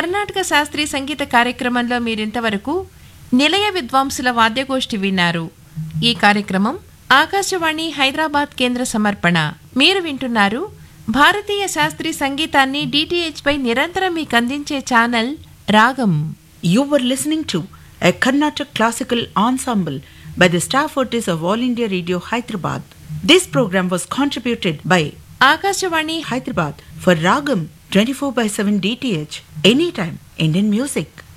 కర్ణాటక శాస్త్రీయ సంగీత కార్యక్రమంలో మీరింతవరకు నిలయ విద్వాంసుల వాద్యగోష్ఠి విన్నారు ఈ కార్యక్రమం ఆకాశవాణి హైదరాబాద్ కేంద్ర సమర్పణ మీరు వింటున్నారు భారతీయ శాస్త్రీయ సంగీతాన్ని డిటిహెచ్ పై నిరంతరం మీకు అందించే ఛానల్ రాగం You were listening to a Carnatic classical ensemble by the staff artists of All India Radio Hyderabad. This program was contributed by Akashvani Hyderabad for Ragam 24 by 7 DTH. Anytime, Indian music.